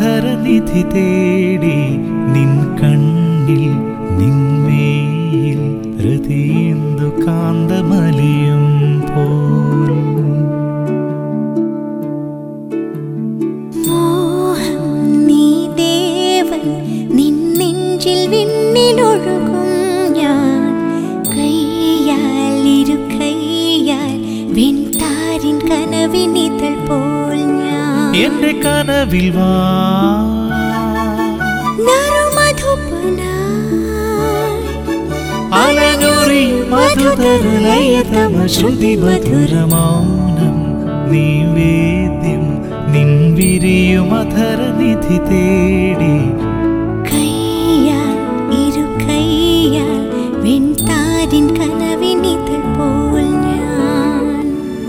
മധരനിധി തേടി നിൻ കണ്ണിൽ നിന്മേയിൽ ഹൃദയേന്ദു കാന്തമലിയും പോൽ മോഹം നീ ദേവൻ നിൻ നെഞ്ചിൽ വിണ്ണിലൊഴുകും ഞാൻ കൈയാൽ ഇരു കൈയാൽ വെൺതാരിൻ കനവിനിതൾ പോൽ ഞാൻ എന്റെ കനവിൽ വാ അലഞ്ഞൊറി മധുതരലയതമ ശ്രുതി മധുരമൗനം നീവേദ്യം നിൻ വിരിയുമധരനിധി തേടി കൈയാൽ ഇരു കൈയാൽ വെൺതാരിൻ കനവിനിതൾ പോൽ ഞാൻ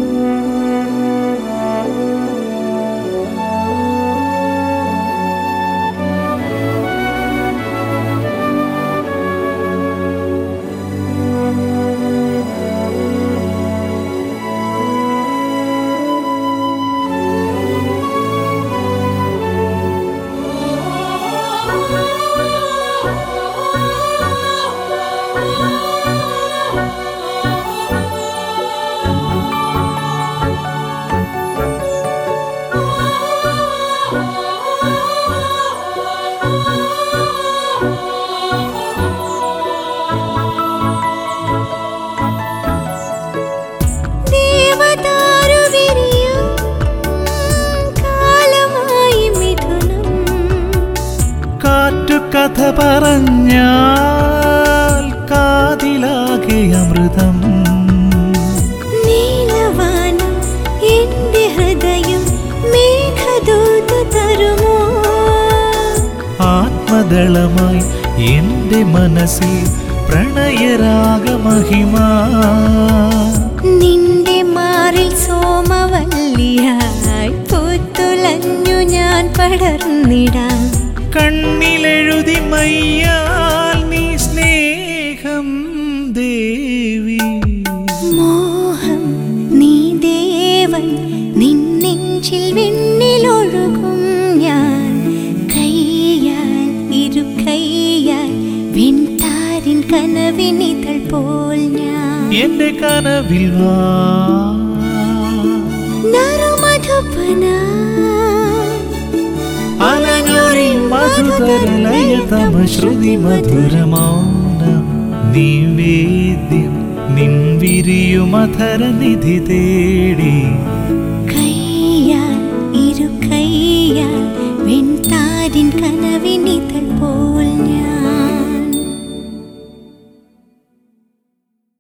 ദേവദാരുവിരിയും കാലമായി മിഥുനം കാറ്റു കഥ പറഞ്ഞാൽ കാതിലാകെ അമൃതം നീലവാനം എന്റെ ഹൃദയം മേഘദൂത് തരുമോ ആത്മദളമായി എന്റെ മനസ്സിൽ പ്രണയരാഗമഹിമ നിന്റെ മാറിൽ സോമവല്ലിയായി പൂത്തുലഞ്ഞു ഞാൻ പടർന്നിടാം കണ്ണിലെഴുതി മയ്യാൽ നീ സ്നേഹം ദേവി മോഹം നീ ദേവൻ നിൻ നെഞ്ചിൽ വിണ്ണിലൊഴുകും ഞാൻ കൈയാൽ ഇരു കൈയാൽ വെൺതാരിൻ കനവിനിതൾ പോൽ ഞാൻ എന്റെ കനവിൽ വാ നറുമധുപന അലഞ്ഞൊറി മധുതരലയതമ ശ്രുതി മധുരമൗനം നിവേദ്യം നിൻ വിരിയുമധരനിധി തേടി